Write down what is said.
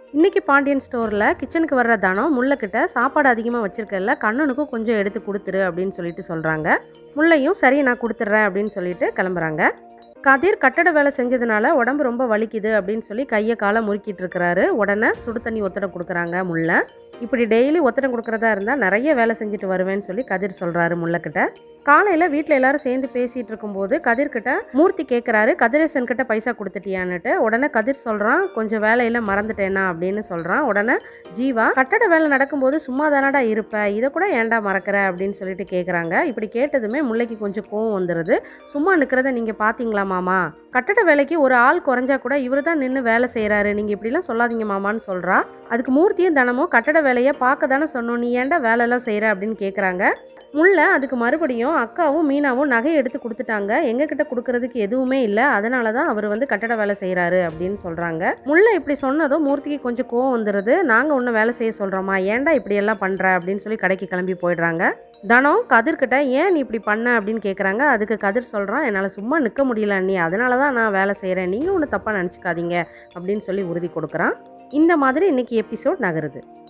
இன்னைக்கு பாண்டியன் ஸ்டோரில் கிச்சனுக்கு வர்ற தனம் முல்லைக்கிட்ட சாப்பாடு அதிகமாக வச்சிருக்கல கண்ணனுக்கும் கொஞ்சம் எடுத்து கொடுத்துரு அப்படின்னு சொல்லிட்டு சொல்கிறாங்க முல்லையும் சரி நான் கொடுத்துட்றேன் அப்படின்னு சொல்லிட்டு கிளம்புறாங்க கதிர் கட்டட வேலை செஞ்சதுனால உடம்பு ரொம்ப வலிக்குது அப்படின்னு சொல்லி கையை காலை முறுக்கிட்டு இருக்கிறாரு உடனே சுடு தண்ணி ஒத்தடம் கொடுக்குறாங்க முல்லை இப்படி டெய்லி ஒத்தடம் கொடுக்குறதா இருந்தால் நிறைய வேலை செஞ்சுட்டு வருவேன்னு சொல்லி கதிர் சொல்கிறாரு முல்லைக்கிட்ட காலையில் வீட்டில் எல்லாரும் சேர்ந்து பேசிகிட்டு இருக்கும்போது கதிர்கிட்ட மூர்த்தி கேட்குறாரு கதிரேசன் கிட்ட பைசா கொடுத்துட்டியான்னுட்டு உடனே கதிர் சொல்கிறான் கொஞ்சம் வேலையில் மறந்துட்டேனா அப்படின்னு சொல்கிறான் உடனே ஜீவா கட்டட வேலை நடக்கும்போது சும்மா தானடா இருப்ப இதை கூட ஏன்டா மறக்கிற அப்படின்னு சொல்லிட்டு கேட்குறாங்க இப்படி கேட்டதுமே முல்லைக்கு கொஞ்சம் கோவம் வந்துடுது சும்மா நிற்கிறத நீங்கள் பார்த்தீங்களா மாமா கட்டட வேலைக்கு ஒரு ஆள் குறைஞ்சா கூட இவர் தான் நின்று வேலை செய்கிறாரு நீங்கள் இப்படிலாம் சொல்லாதீங்க மாமான்னு சொல்கிறா அதுக்கு மூர்த்தியும் தினமும் கட்டட வேலையை பார்க்க தானே சொன்னோம் நீ ஏன்டா வேலையெல்லாம் செய்கிற அப்படின்னு கேட்குறாங்க முல்லை அதுக்கு மறுபடியும் அக்காவும் மீனாவும் நகை எடுத்து கொடுத்துட்டாங்க எங்ககிட்ட கொடுக்கறதுக்கு எதுவுமே இல்லை அதனால தான் அவர் வந்து கட்டட வேலை செய்கிறாரு அப்படின்னு சொல்கிறாங்க முல்லை இப்படி சொன்னதும் மூர்த்திக்கு கொஞ்சம் கோவம் வந்துடுது நாங்கள் ஒன்றும் வேலை செய்ய சொல்கிறோமா ஏன்டா இப்படி எல்லாம் பண்ணுற அப்படின்னு சொல்லி கடைக்கு கிளம்பி போயிடுறாங்க தனம் கதிர்கிட்ட ஏன் நீ இப்படி பண்ண அப்படின்னு கேட்குறாங்க அதுக்கு கதிர் சொல்கிறான் என்னால் சும்மா நிற்க முடியல நீ அதனால தான் நான் வேலை செய்கிறேன் நீங்கள் ஒன்றும் தப்பாக நினச்சிக்காதீங்க அப்படின்னு சொல்லி உறுதி கொடுக்குறான் இந்த மாதிரி இன்னைக்கு எபிசோட் நகருது